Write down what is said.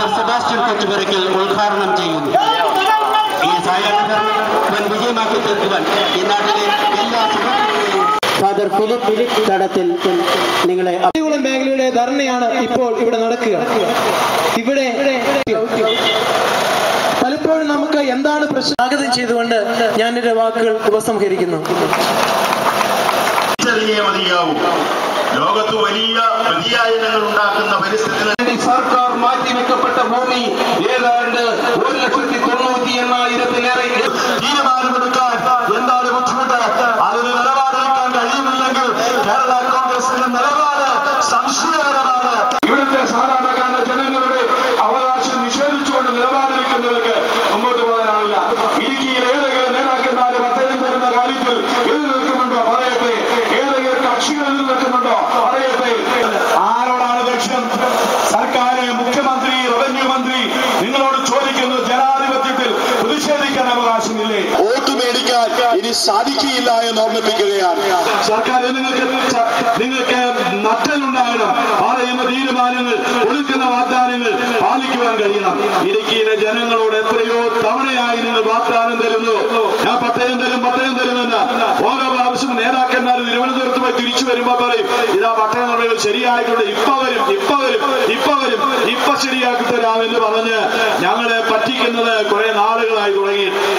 father Sebastian Kochupurakkal ഉദ്ഘാടനം ചെയ്യുന്നു ഈ സായാഹ്ന വൻ വിജയമാക്കി തീർക്കുവാൻ ഈ നാട്ടിലെ എല്ലാ സുഹൃത്തുക്കളെയും ഫാദർ ഫിലിപ്പ് ഫിലിപ്പ് തടത്തിൽ നിങ്ങളെ കുളം മേഖലയുടെ ധർണയാണ് ഇപ്പോൾ ഇവിടെ നടക്കുക ഇവിടെ പലപ്പോഴും നമുക്ക് എന്താണ് പ്രശ്നം സ്വാഗതം ചെയ്തുകൊണ്ട് ഞാൻ എന്റെ വാക്കുകൾ ഉപസംഹരിക്കുന്നു തിരിച്ചറിയേ മതിയാവൂ ലോകത്ത് വലിയ വ്യതിയാനങ്ങൾ ഉണ്ടാക്കുന്ന പരിസ്ഥിതി സർക്കാർ മാറ്റിവെക്കപ്പെട്ട ഭൂമി ഏതാണ്ട് ഒരു ലക്ഷത്തി തൊണ്ണൂറ്റി എണ്ണായിരത്തിലേറെ തീരുമാനമെടുക്കാൻ എന്താണ് ബുദ്ധിമുട്ട് അതിന് നിലപാടെടുക്കാൻ കഴിയുന്നില്ലെങ്കിൽ കേരള കോൺഗ്രസിന്റെ നിലപാട് സംശയകരമാണ് ഇവിടുത്തെ സാധാരണക്കാരന്റെ ജനങ്ങളുടെ അവകാശം നിഷേധിച്ചുകൊണ്ട് നിലപാടെടുക്കുന്നവർക്ക് മുമ്പോട്ട് പോകാനാവില്ല ഇടുക്കിയിൽ ഏതെങ്കിലും നേതാക്കന്മാര് പത്തയം തരുന്ന കാര്യത്തിൽ എതിർ നിൽക്കുന്നുണ്ടോ പറയട്ടെ ഏതെങ്കിലും കക്ഷികൾ എതിർ നിൽക്കുന്നുണ്ടോ പറയട്ടെ ആരോടാണ് ലക്ഷ്യം സർക്കാർ മുഖ്യമന്ത്രി റവന്യൂ മന്ത്രി നിങ്ങളോട് ചോദിക്കുന്നു ജനാധിപത്യത്തിൽ പ്രതിഷേധിക്കാൻ അവകാശമില്ലേ വോട്ട് മേടിക്കാൻ ഇനി സാധിക്കില്ല എന്ന് ഓർമ്മിപ്പിക്കുകയാണ് സർക്കാർ നിങ്ങൾക്ക് ച- നിങ്ങൾക്ക് നട്ടലുണ്ടാകണം പറയുന്ന തീരുമാനങ്ങൾ കൊടുക്കുന്ന വാഗ്ദാനങ്ങൾ പാലിക്കുവാൻ കഴിയണം ഇടുക്കിയിലെ ജനങ്ങളോട് എത്രയോ തവണയായി നിങ്ങൾ വാഗ്ദാനം തരുന്നു ഞാൻ പട്ടയം തരും പട്ടയം തരുമെന്ന് ഓരോ പ്രാവശ്യം നേതാക്കന്മാർ തിരുവനന്തപുരത്ത് പോയി തിരിച്ചു വരുമ്പോ പറയും ഇതാ പട്ടയ നടപടികൾ ശരിയായിട്ടുണ്ട് ഇപ്പൊ വരും ഇപ്പൊ വരും ഇപ്പൊ വരും ഇപ്പൊ ശരിയാക്കി തരാമെന്ന് പറഞ്ഞ് ഞങ്ങളെ പറ്റിക്കുന്നത് കുറെ നാളുകളായി തുടങ്ങി